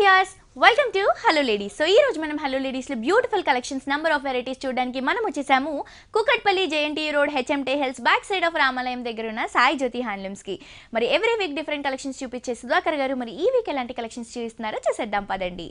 Viewers welcome to hello ladies so ఈ రోజు మనం హలో లేడీస్లో beautiful collections number of varieties చూడడానికి మనం వచ్చేసాము Kukatpally JNT road HMT hills back side of రామాలయం దగ్గర ఉన్న సాయి జ్యోతి హ్యాండ్లూమ్స్కి మరి ఎవ్రీ వీక్ డిఫరెంట్ కలెక్షన్స్ చూపించే సుధాకర్ గారు మరి ఈ వీక్ ఎలాంటి కలెక్షన్స్ చూపిస్తున్నారో చూసేద్దాం పదండి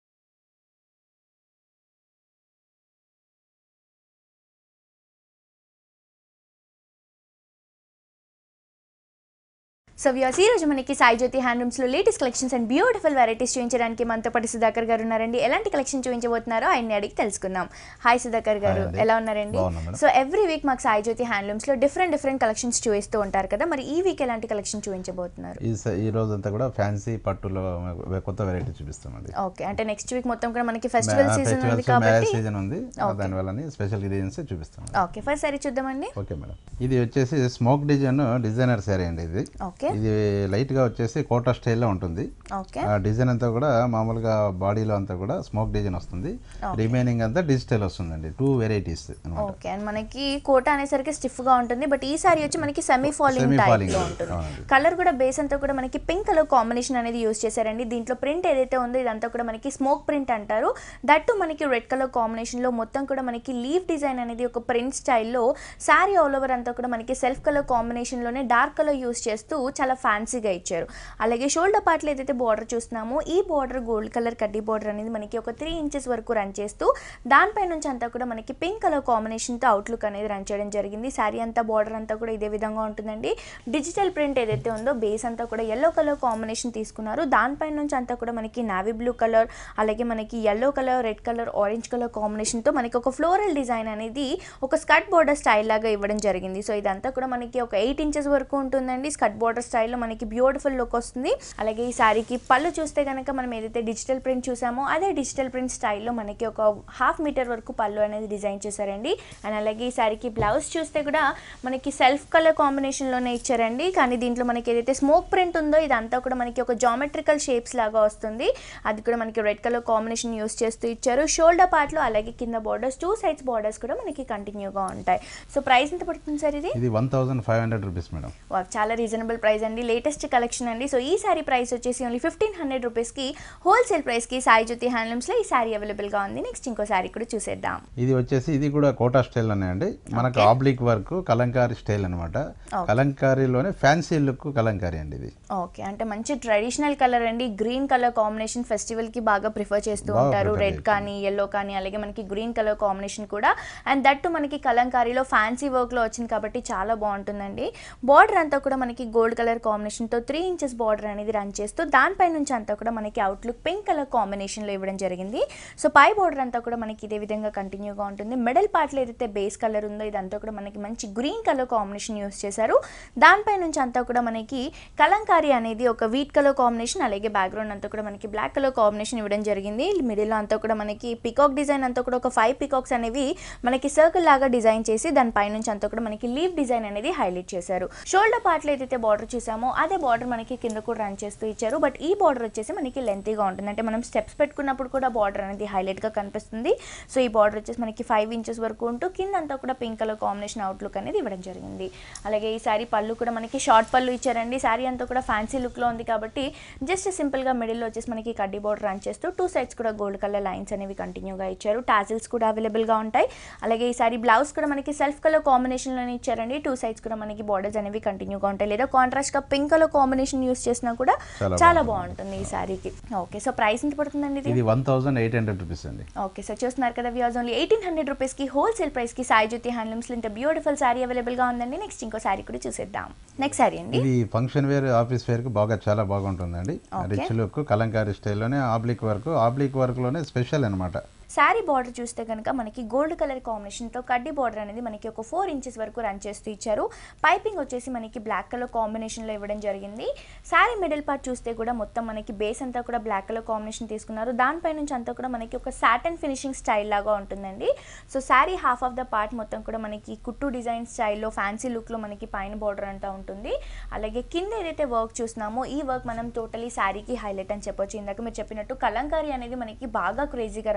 సో వ్యూస్ ఈ రోజు మనకి సాయి జ్యోతి హ్యాండ్లూమ్స్లో latest collections and beautiful varieties చూపించడానికి మనతో పాటు సుధాకర్ గారు ఉన్నారండి ఎలాంటి కలెక్షన్ చూపించబోతున్నారో ఆయన్ని అడిగి తెలుసుకుందాం హాయ్ సుధాకర్ గారు Hi అండి. ఎలా ఉన్నారండి బాగున్నాం మేడం. సో ఎవ్రీ వీక్ మాకు సాయి జ్యోతి హ్యాండ్లూమ్స్లో డిఫరెంట్ డిఫరెంట్ కలెక్షన్స్ చూపిస్తూ ఉంటారు కదా మరి ఈ వీక్ ఎలాంటి కలెక్షన్ చూపించబోతున్నారు ఈ స- ఈ రోజు అంతా కూడా ఫ్యాన్సీ పట్టులో వె- కొత్త వెరైటీ చూపిస్తామండి ఓకే అంటే నెక్స్ట్ వీక్ మొత్తం కూడా మనకి ఫెస్టివల్ సీజన్ ఉంది ఫెస్టివల్స్ మ్యారేజ్ కాబట్టి సీజన్ ఉంది దానివల్ల స్పెషల్ డిజైన్స్ చూపిస్తాం ఓకే ఫస్ట్ సారీ చూద్దామండి ఓకే మేడం ఇది వచ్చేసి స్మోక్ డిజైన్ డిజైనర్ శారీ అండి ఇది ఓకే ఇది లైట్ గా వచ్చేసి కోటా స్టైల్లో ఉంటుంది ఓకే ఆ డిజైన్ అంతా కూడా మామూలుగా బాడీలో అంతా కూడా స్మోక్ డిజైన్ వస్తుంది రిమైనింగ్ అంతా డిజిటల్ వస్తుందండి టూ వెరైటీస్ అనమాట ఓకే అండ్ మనకి కోట అనేసరికి స్టిఫ్ గా ఉంటుంది బట్ ఈ సారీ వచ్చి మనకి semi falling Semi type falling లో ఉంది. ఉంటుంది అవునండి. కలర్ కూడా బేస్ అంతా కూడా మనకి పింక్ కలర్ కాంబినేషన్ అనేది యూస్ చేశారండి దీంట్లో ప్రింట్ ఏదైతే ఉందో ఇదంతా కూడా మనకి స్మోక్ ప్రింట్ అంటారు దట్టు మనకి రెడ్ కలర్ కాంబినేషన్ లో మొత్తం కూడా మనకి లీవ్ డిజైన్ అనేది ఒక ప్రింట్ స్టైల్లో శారీ ఆల్ ఓవర్ అంతా కూడా మనకి సెల్ఫ్ కలర్ కాంబినేషన్ లోనే డార్క్ కలర్ యూస్ చేస్తూ చాలా ఫ్యాన్సీగా ఇచ్చారు అలాగే షోల్డర్ పార్ట్లో ఏదైతే బార్డర్ చూస్తున్నామో ఈ బార్డర్ గోల్డ్ కలర్ కడ్డీ బార్డర్ అనేది మనకి ఒక త్రీ ఇంచెస్ వరకు రన్ చేస్తూ దానిపై నుంచి అంతా కూడా మనకి పింక్ కలర్ కాంబినేషన్తో అవుట్లుక్ అనేది రన్ చేయడం జరిగింది శారీ అంతా బార్డర్ అంతా కూడా ఇదే విధంగా ఉంటుందండి డిజిటల్ ప్రింట్ ఏదైతే ఉందో బేస్ అంతా కూడా ఎల్లో కలర్ కాంబినేషన్ తీసుకున్నారు దానిపై నుంచి అంతా కూడా మనకి నావీ బ్లూ కలర్ అలాగే మనకి yellow colour red colour orange colour కాంబినేషన్తో మనకి ఒక ఫ్లోరల్ డిజైన్ అనేది ఒక స్కర్ట్ బార్డర్ స్టైల్ లాగా ఇవ్వడం జరిగింది సో ఇదంతా కూడా మనకి ఒక ఎయిట్ ఇంచెస్ వరకు ఉంటుందండి స్కర్ట్ బార్డర్ స్టైల్లో మనకి బ్యూటిఫుల్ లుక్ వస్తుంది అలాగే ఈ శారీకి పళ్ళు చూస్తే కనుక మనం ఏదైతే డిజిటల్ ప్రింట్ చూసామో అదే డిజిటల్ ప్రింట్ స్టైల్లో మనకి ఒక హాఫ్ మీటర్ వరకు పళ్ళు అనేది డిజైన్ చేశారండి అండ్ అలాగే ఈ శారీకి బ్లౌజ్ చూస్తే కూడా మనకి సెల్ఫ్ కలర్ కాంబినేషన్లోనే ఇచ్చారండి కానీ దీంట్లో మనకి ఏదైతే స్మోక్ ప్రింట్ ఉందో ఇదంతా కూడా మనకి ఒక జామెట్రికల్ షేప్స్ లాగా వస్తుంది అది కూడా మనకి రెడ్ కలర్ కాంబినేషన్ యూస్ చేస్తూ ఇచ్చారు షోల్డర్ పార్ట్లో అలాగే కింద బార్డర్స్ టూ సైడ్స్ బార్డర్స్ కూడా మనకి కంటిన్యూగా ఉంటాయి సో ప్రైస్ ఎంత పడుతుంది సార్ ఇది ఇది one thousand five hundred rupees madam వా, చాలా రీజనబుల్ ప్రైస్ అండి లేటెస్ట్ కలెక్షన్ అండి సో ఈ సారీ ప్రైస్ వచ్చేసి ఓన్లీ ఫిఫ్టీన్ హండ్రెడ్ రూపీస్కి హోల్సేల్ ప్రైస్కి సాయి జ్యోతి హ్యాండ్లూమ్స్లో ఈ సారీ అవైలబుల్గా ఉంది నెక్స్ట్ ఇంకో సారీ కూడా చూసేద్దాం ఇది వచ్చేసి ఇది కూడా కోటా స్టైల్ అనే అండి మనకు ఆబ్లిక్ వర్క్ కలంకారీ స్టైల్ అనమాట కలంకారీలోనే ఫ్యాన్సీ లుక్ కలంకారీ అండి ఇది ఓకే అంటే మంచి ట్రెడిషనల్ కలర్ అండి గ్రీన్ కలర్ కాంబినేషన్ ఫెస్టివల్ కి బాగా ప్రిఫర్ చేస్తూ బాగా ఉంటారు prefer రెడ్ కానీ ఎల్లో కానీ అలాగే మనకి గ్రీన్ కలర్ కాంబినేషన్ కూడా అండ్ దట్టు మనకి కలంకారీలో ఫ్యాన్సీ వర్క్ లో వచ్చింది కాబట్టి చాలా బాగుంటుందండి బార్డర్ అంతా కూడా మనకి గోల్డ్ కలర్ కాంబినేషన్ తో త్రీ ఇంచెస్ బార్డర్ అనేది రన్ చేస్తూ దానిపై నుంచి అంతా కూడా మనకి అవుట్లుక్ పింక్ కలర్ కాంబినేషన్ లో ఇవ్వడం జరిగింది సో పై బార్డర్ అంతా కూడా మనకి ఇదే విధంగా కంటిన్యూగా ఉంటుంది మిడిల్ పార్ట్ లో ఏదైతే బేస్ కలర్ ఉందో ఇదంతా కూడా మనకి మంచి గ్రీన్ కలర్ కాంబినేషన్ యూస్ చేశారు దానిపై నుంచి అంతా కూడా మనకి కలంకారీ అనేది ఒక వీట్ కలర్ కాంబినేషన్ అలాగే బ్యాక్గ్రౌండ్ అంతా కూడా మనకి బ్లాక్ కలర్ కాంబినేషన్ ఇవ్వడం జరిగింది మిడిల్లో అంతా కూడా మనకి పికాక్ డిజైన్ అంతా కూడా ఒక ఫైవ్ పికాక్స్ అనేవి మనకి సర్కిల్ లాగా డిజైన్ చేసి దాని పైనుంచి అంతా కూడా మనకి లీవ్ డిజైన్ అనేది హైలైట్ చేశారు షోల్డర్ పార్ట్లో ఏదైతే బార్డర్ చూసామో అదే బార్డర్ మనకి కింద కూడా రన్ చేస్తూ ఇచ్చారు బట్ ఈ బార్డర్ వచ్చేసి మనకి లెంతీగా ఉంటుంది అంటే మనం స్టెప్స్ పెట్టుకున్నప్పుడు కూడా బార్డర్ అనేది హైలైట్ గా కనిపిస్తుంది సో ఈ బార్డర్ వచ్చేసి మనకి ఫైవ్ ఇంచెస్ వరకు ఉంటూ కింద అంతా కూడా పింక్ కలర్ కాంబినేషన్ అవుట్లుక్ అనేది ఇవ్వడం జరిగింది అలాగే ఈ సారీ పళ్ళు కూడా మనకి షార్ట్ పళ్ళు ఇచ్చారండి సారీ అంతా కూడా ఫ్యాన్సీ లుక్లో ఉంది కాబట్టి జస్ట్ సింపుల్గా మిడిల్లో వచ్చేసి మనకి కడ్డీ బోర్డర్ రన్ చేస్తూ టూ సైడ్స్ కూడా గోల్డ్ కలర్ లైన్స్ అనేవి కంటిన్యూగా ఇచ్చారు టాజిల్స్ కూడా అవైలబుల్గా ఉంటాయి అలాగే ఈ సారీ బ్లౌజ్ కూడా మనకి సెల్ఫ్ కలర్ కాంబినేషన్లోనే ఇచ్చారండి టూ సైడ్స్ కూడా మనకి బార్డర్స్ అనేవి కంటిన్యూగా ఉంటాయి లేదా కాంట్రాస్ట్గా పింక్ కలర్ కాంబినేషన్ యూస్ చేసినా కూడా చాలా చాలా బాగుంటుంది ఈ సారీకి ఓకే సో ప్రైస్ ఎంత పడుతుందండి ఇది ఇది one thousand eight hundred rupees అండి ఓకే సార్ చూస్తున్నారు కదా వ్యూస్ ఓన్లీ ఎయిటీన్ హండ్రెడ్ రూపీస్కి హోల్సేల్ ప్రైస్కి సాయి జ్యోతి హ్యాండ్లూమ్స్లో ఇంత బ్యూటిఫుల్ సారీ అవైలబుల్గా ఉందండి నెక్స్ట్ ఇంకో సారీ కూడా చూసేద్దాం నెక్స్ట్ సారీ అండి ఇది ఫంక్షన్ వేర్ ఆఫీస్ వేర్ కు బాగా చాలా బాగుంటుందండి రిచ్ లుక్ కలంకారీ స్టైల్లోనే ఆబ్లిక్ వర్క్ ఆబ్లిక్ వర్క్ లోనే స్పెషల్ అనమాట శారీ బార్డర్ చూస్తే కనుక మనకి గోల్డ్ కలర్ కాంబినేషన్తో కడ్డీ బార్డర్ అనేది మనకి ఒక ఫోర్ ఇంచెస్ వరకు రన్ చేస్తూ ఇచ్చారు పైపింగ్ వచ్చేసి మనకి బ్లాక్ కలర్ కాంబినేషన్లో ఇవ్వడం జరిగింది శారీ మిడిల్ పార్ట్ చూస్తే కూడా మొత్తం మనకి బేస్ అంతా కూడా బ్లాక్ కలర్ కాంబినేషన్ తీసుకున్నారు దానిపై నుంచి అంతా కూడా మనకి ఒక సాటన్ ఫినిషింగ్ స్టైల్ లాగా ఉంటుందండి so sari half of the part మొత్తం కూడా మనకి కుట్టు డిజైన్ స్టైల్లో ఫ్యాన్సీ లుక్లో మనకి పైన బార్డర్ అంతా ఉంటుంది అలాగే కింద ఏదైతే వర్క్ చూస్తున్నామో ఈ వర్క్ మనం టోటలీ శారీకి హైలైట్ అని చెప్పొచ్చు ఇందాక మీరు చెప్పినట్టు కలంకారీ అనేది మనకి బాగా క్రేజీగా రన్ అవుతుంది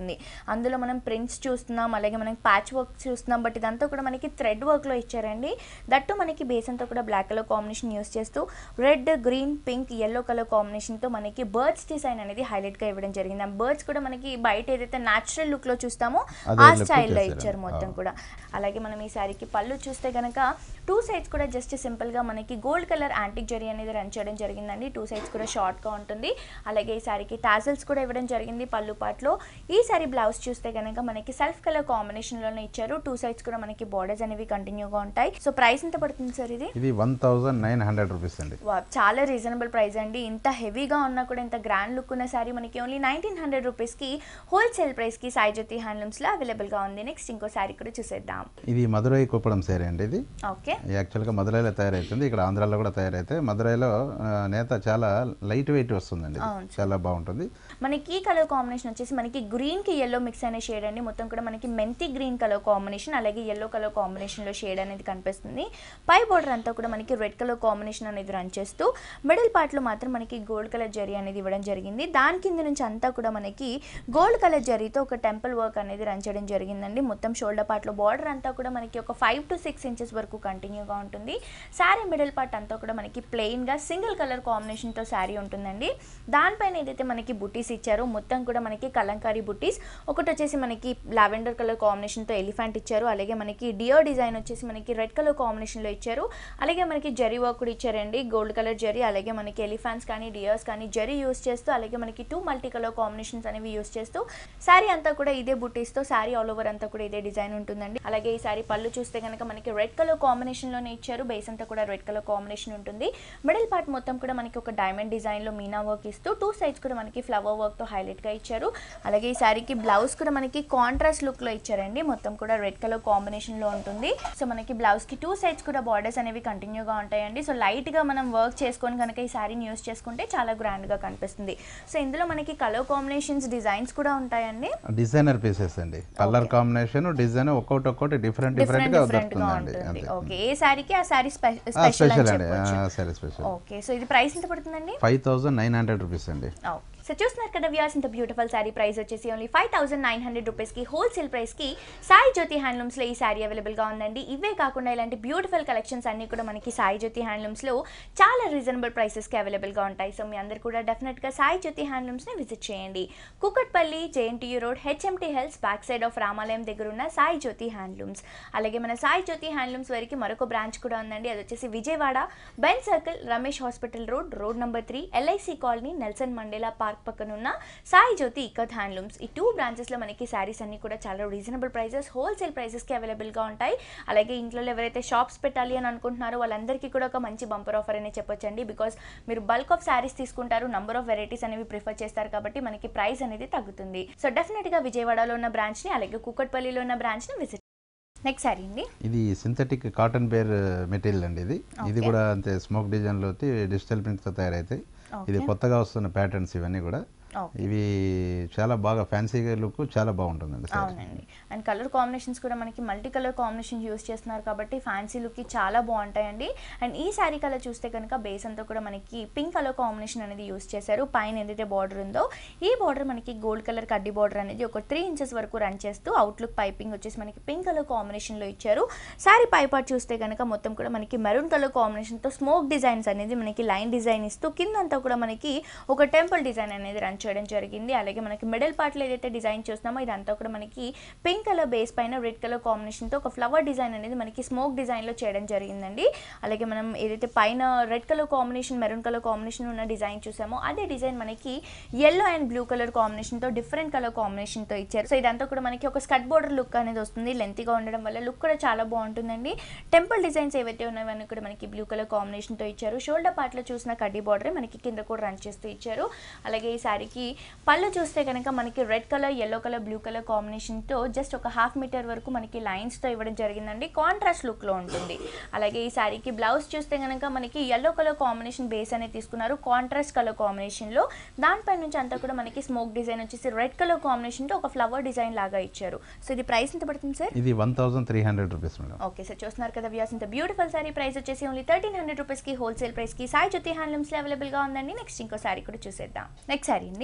వస్తుంది అందులో మనం ప్రింట్స్ చూస్తున్నాం అలాగే మనం ప్యాచ్ వర్క్ చూస్తున్నాం బట్ ఇదంతా కూడా మనకి థ్రెడ్ వర్క్లో ఇచ్చారండి దట్టు మనకి బేస్ అంతా కూడా బ్లాక్ కలర్ కాంబినేషన్ యూస్ చేస్తూ red green pink yellow colour కాంబినేషన్తో మనకి బర్డ్స్ డిజైన్ అనేది హైలైట్గా ఇవ్వడం జరిగింది ఆ బర్డ్స్ కూడా మనకి బయట ఏదైతే న్యాచురల్ లుక్లో చూస్తామో అదే ఆ look స్టైల్లో చేశారు. ఇచ్చారు మొత్తం కూడా అలాగే మనం ఈ శారీకి పళ్ళు చూస్తే కనుక టూ సైడ్స్ కూడా జస్ట్ సింపుల్గా మనకి గోల్డ్ కలర్ యాంటిక్ జరీ అనేది రన్ చేయడం జరిగిందండి టూ సైడ్స్ కూడా షార్ట్గా ఉంటుంది అలాగే ఈ శారీకి టాజల్స్ కూడా ఇవ్వడం జరిగింది పళ్ళు పాటలో ఈ శారీ బ్లౌజ్ చూస్తే కనుక మనకి సెల్ఫ్ కలర్ కాంబినేషన్లోనే ఇచ్చారు టూ సైడ్స్ కూడా మనకి బార్డర్స్ అనేవి కంటిన్యూగా ఉంటాయి సో ప్రైస్ ఎంత పడుతుంది సార్ ఇది ఇది one thousand nine hundred rupees అండి వా, చాలా రీజనబుల్ ప్రైస్ అండి ఇంత హెవీగా ఉన్నా కూడా ఇంత గ్రాండ్ లుక్ ఉన్న శారీ మనకి ఓన్లీ నైన్టీన్ హండ్రెడ్ రూపీస్కి హోల్సేల్ ప్రైస్కి సాయిజ్యోతి హ్యాండ్లూమ్స్లో అవైలబుల్గా ఉంది నెక్స్ట్ ఇంకో శారీ కూడా చూసేద్దాం ఇది మదురై కుప్పడం సేరే అండి ఇది ఓకే యాక్చువల్గా మదురైలో తయారవుతుంది ఇక్కడ ఆంధ్రాలో కూడా తయారైతే మదురైలో ఆ, నేత చాలా లైట్ వెయిట్ వస్తుందండి ఇది. అవును. చాలా బాగుంటుంది మనకి ఈ కలర్ కాంబినేషన్ వచ్చేసి మనకి గ్రీన్ కి ఎల్లో మిక్స్ అనే షేడ్ అండి మొత్తం కూడా మనకి మెంతి గ్రీన్ కలర్ కాంబినేషన్ అలాగే ఎల్లో కలర్ కాంబినేషన్ లో షేడ్ అనేది కనిపిస్తుంది పై బోర్డర్ అంతా కూడా మనకి రెడ్ కలర్ కాంబినేషన్ అనేది రన్ చేస్తూ మిడిల్ పార్ట్ లో మాత్రం మనకి గోల్డ్ కలర్ జరీ అనేది ఇవ్వడం జరిగింది దాని కింద నుంచి అంతా కూడా మనకి గోల్డ్ కలర్ జరీతో ఒక టెంపుల్ వర్క్ అనేది రన్ చేయడం జరిగిందండి మొత్తం షోల్డర్ పార్ట్ లో బార్డర్ అంతా కూడా మనకి ఒక ఫైవ్ టు సిక్స్ ఇంచెస్ వరకు కంటిన్యూగా ఉంటుంది శారీ మిడిల్ పార్ట్ అంతా కూడా మనకి ప్లెయిన్ గా సింగిల్ కలర్ కాంబినేషన్ తో శారీ ఉంటుందండి దానిపైన ఏదైతే మనకి బుటీస్ ఇచ్చారో మొత్తం కూడా మనకి కలంకారీ బుటీస్ ఒకటి వచ్చేసి మనకి లావెండర్ కలర్ కాంబినేషన్తో ఎలిఫెంట్ ఇచ్చారు అలాగే మనకి డియో డిజైన్ వచ్చేసి మనకి రెడ్ కలర్ కాంబినేషన్లో ఇచ్చారు అలాగే మనకి జరీ వర్క్ కూడా ఇచ్చారండి గోల్డ్ కలర్ జరీ అలాగే మనకి ఎలిఫెంట్స్ కానీ డియర్స్ కానీ జరీ యూస్ చేస్తూ అలాగే మనకి టూ మల్టీ కలర్ కాంబినేషన్స్ అనేవి యూస్ చేస్తూ శారీ అంతా కూడా ఇదే బుటీస్తో శారీ ఆల్ ఓవర్ అంతా కూడా ఇదే డిజైన్ ఉంటుందండి అలాగే ఈ శారీ పళ్ళు చూస్తే కనుక మనకి రెడ్ కలర్ కాంబినేషన్లోనే ఇచ్చారు బేస్ అంతా కూడా రెడ్ కలర్ కాంబినేషన్ ఉంటుంది మిడిల్ పార్ట్ మొత్తం కూడా మనకి ఒక డైమండ్ డిజైన్లో మీనా వర్క్ ఇస్తూ టూ సైడ్స్ కూడా మనకి ఫ్లవర్ వర్క్తో హైలైట్గా ఇచ్చారు అలాగే ఈ శారీకి బ్లౌజ్ కూడా మనకి కాంట్రాస్ట్ లుక్లో ఇచ్చారండి మొత్తం కూడా రెడ్ కలర్ కాంబినేషన్లో ఉంటుంది సో మనకి బ్లౌజ్కి టూ సైడ్స్ కూడా బార్డర్స్ అనేవి కంటిన్యూగా ఉంటాయండి సో లైట్గా మనం వర్క్ చేసుకొని కనుక ఈ శారీని యూస్ చేసుకుంటే చాలా గ్రాండ్గా కనిపిస్తుంది సో ఇందులో మనకి కలర్ కాంబినేషన్స్ డిజైన్స్ కూడా ఉంటాయండి డిజైనర్ పీసెస్ అండి కలర్ కాంబినేషన్ డిజైన్ ఒక్కొక్కటి ఒక్కొక్కటి డిఫరెంట్ డిఫరెంట్ డిఫరెంట్ గా డిఫరెంట్ గా దొరుకుతుందండి ఉంటుంది అంతే ఓకే ఏ శారీకి ఆ శారీ ఆ, స్పెషల్ అని స్పెషల్ అండి చెప్పొచ్చు ఆ, సరే స్పెషల్ ఓకే సో ఇది ప్రైస్ ఎంత పడుతుందండి five thousand nine hundred rupees అండి ఓకే సో చూస్తున్నారు కదా వ్యూస్ ఇంత బ్యూటిఫుల్ శారీ ప్రైస్ వచ్చేసి only five thousand nine hundred రూపీస్కి హోల్సేల్ ప్రైస్కి సాయి జ్యోతి హ్యాండ్లూమ్స్లో ఈ శారీ అవైలబుల్గా ఉందండి ఇవే కాకుండా ఇలాంటి బ్యూటిఫుల్ కలెక్షన్స్ అన్నీ కూడా మనకి సాయి జ్యోతి హ్యాండ్లూమ్స్లో చాలా రీజనబుల్ ప్రైసెస్కి అవైలబుల్గా ఉంటాయి సో మీ అందరు కూడా డెఫినెట్గా సాయి జ్యోతి హ్యాండ్లూమ్స్ని విజిట్ చేయండి Kukatpally JNTU road HMT hills back side of రామాలయం దగ్గర ఉన్న సాయి జ్యోతి హ్యాండ్లూమ్స్ అలాగే మన సాయి జ్యోతి హ్యాండ్లూమ్స్ వరకు మరొక బ్రాంచ్ కూడా ఉందండి అది వచ్చేసి Vijayawada Benz circle Ramesh hospital road road number three LIC colony Nelson Mandela park పక్కన ఉన్న సాయి జ్యోతి ఇక్కత్ హ్యాండ్లూమ్స్ ఈ టూ బ్రాంచెస్లో మనకి శారీస్ అన్ని కూడా చాలా రీజనబుల్ ప్రైసెస్ హోల్సేల్ ప్రైసెస్కి అవైలబుల్గా ఉంటాయి అలాగే ఇంట్లో ఎవరైతే షాప్స్ పెట్టాలి అని అనుకుంటున్నారో వాళ్ళందరికీ కూడా ఒక మంచి బంపర్ ఆఫర్ అనే చెప్పొచ్చండి బికాస్ మీరు బల్క్ ఆఫ్ శారీస్ తీసుకుంటారు నంబర్ ఆఫ్ వెరైటీస్ అనేవి ప్రిఫర్ చేస్తారు కాబట్టి మనకి ప్రైస్ అనేది తగ్గుతుంది సో డెఫినెట్గా విజయవాడలో ఉన్న బ్రాంచ్ని అలాగే కుక్కట్పల్లిలో ఉన్న బ్రాంచ్ని విజిట్ నెక్స్ట్ శారీ అండి ఇది సింథటిక్ కాటన్ బేర్ మెటీరియల్ అండి ఇది ఇది Okay. కూడా అంతే స్మోక్ డిజైన్లో డిజిటల్ ప్రింట్తో తయారైతాయి ఇది Okay. కొత్తగా వస్తున్న ప్యాటర్న్స్ ఇవన్నీ కూడా ఓకే ఇవి చాలా బాగా ఫ్యాన్సీగా లుక్ చాలా బాగుంటుందండి సారీ అవునండి అండ్ కలర్ కాంబినేషన్స్ కూడా మనకి మల్టీ కలర్ కాంబినేషన్ యూస్ చేస్తున్నారు కాబట్టి ఫ్యాన్సీ లుక్కి చాలా బాగుంటాయండి అండ్ ఈ శారీ కలర్ చూస్తే కనుక బేస్ అంతా కూడా మనకి పింక్ కలర్ కాంబినేషన్ అనేది యూస్ చేశారు పైన ఏదైతే బార్డర్ ఉందో ఈ బార్డర్ మనకి గోల్డ్ కలర్ కడ్డీ బార్డర్ అనేది ఒక త్రీ ఇంచెస్ వరకు రన్ చేస్తూ అవుట్లుక్ పైపింగ్ వచ్చేసి మనకి పింక్ కలర్ కాంబినేషన్లో ఇచ్చారు శారీ పై పార్ట్ చూస్తే కనుక మొత్తం కూడా మనకి మెరూన్ కలర్ కాంబినేషన్తో స్మోక్ డిజైన్స్ అనేది మనకి లైన్ డిజైన్ ఇస్తూ కిందంతా కూడా మనకి ఒక టెంపుల్ డిజైన్ అనేది రన్ చేయడం జరిగింది అలాగే మనకి మిడిల్ పార్ట్లో ఏదైతే డిజైన్ చూస్తున్నామో ఇదంతా కూడా మనకి పింక్ కలర్ బేస్ పైన రెడ్ కలర్ కాంబినేషన్తో ఒక ఫ్లవర్ డిజైన్ అనేది మనకి స్మోక్ డిజైన్లో చేయడం జరిగిందండి అలాగే మనం ఏదైతే పైన red colour combination maroon colour combination ఉన్న డిజైన్ చూసామో అదే డిజైన్ మనకి ఎల్లో అండ్ బ్లూ కలర్ కాంబినేషన్తో డిఫరెంట్ కలర్ కాంబినేషన్తో ఇచ్చారు సో ఇదంతా కూడా మనకి ఒక స్కట్ బోర్డర్ లుక్ అనేది వస్తుంది లెంతీగా ఉండడం వల్ల లుక్ కూడా చాలా బాగుంటుందండి టెంపుల్ డిజైన్స్ ఏవైతే ఉన్నాయో అన్నీ కూడా మనకి బ్లూ కలర్ కాంబినేషన్తో ఇచ్చారు షోల్డర్ పార్ట్లో చూసిన కడ్డీ బార్డర్ మనకి కింద కూడా రన్ చేస్తూ ఇచ్చారు అలాగే ఈ శారీకి పళ్ళు చూస్తే కనుక మనకి red colour yellow colour blue colour కాంబినేషన్తో జస్ట్ ఒక హాఫ్ మీటర్ వరకు మనకి లైన్స్తో ఇవ్వడం జరిగిందండి కాంట్రాస్ట్ లుక్లో ఉంటుంది అలాగే ఈ శారీకి బ్లౌజ్ చూస్తే కనుక మనకి ఎల్లో కలర్ కాంబినేషన్ బేస్ అనేది తీసుకున్నారు కాంట్రాస్ట్ కలర్ కాంబినేషన్లో దానిపై నుంచి అంతా కూడా మనకి స్మోక్ డిజైన్ వచ్చేసి రెడ్ కలర్ కాంబినేషన్తో ఒక ఫ్లవర్ డిజైన్ లాగా ఇచ్చారు సో ఇది ప్రైస్ ఎంత పడుతుంది సార్ ఇది one thousand three hundred rupees madam okay sir చూస్తున్నారు కదా వ్యూస్ ఇంత బ్యూటిఫుల్ సారీ ప్రైస్ వచ్చేసి ఓన్లీ థర్టీన్ హండ్రెడ్ రూపీస్కి హోల్సేల్ ప్రైస్కి సాయి జ్యోతి హ్యాండ్లూమ్స్లో అవైలబుల్గా ఉందండి నెక్స్ట్ ఇంకో సారీ కూడా చూసేద్దాం నెక్స్ట్ సారీ అండి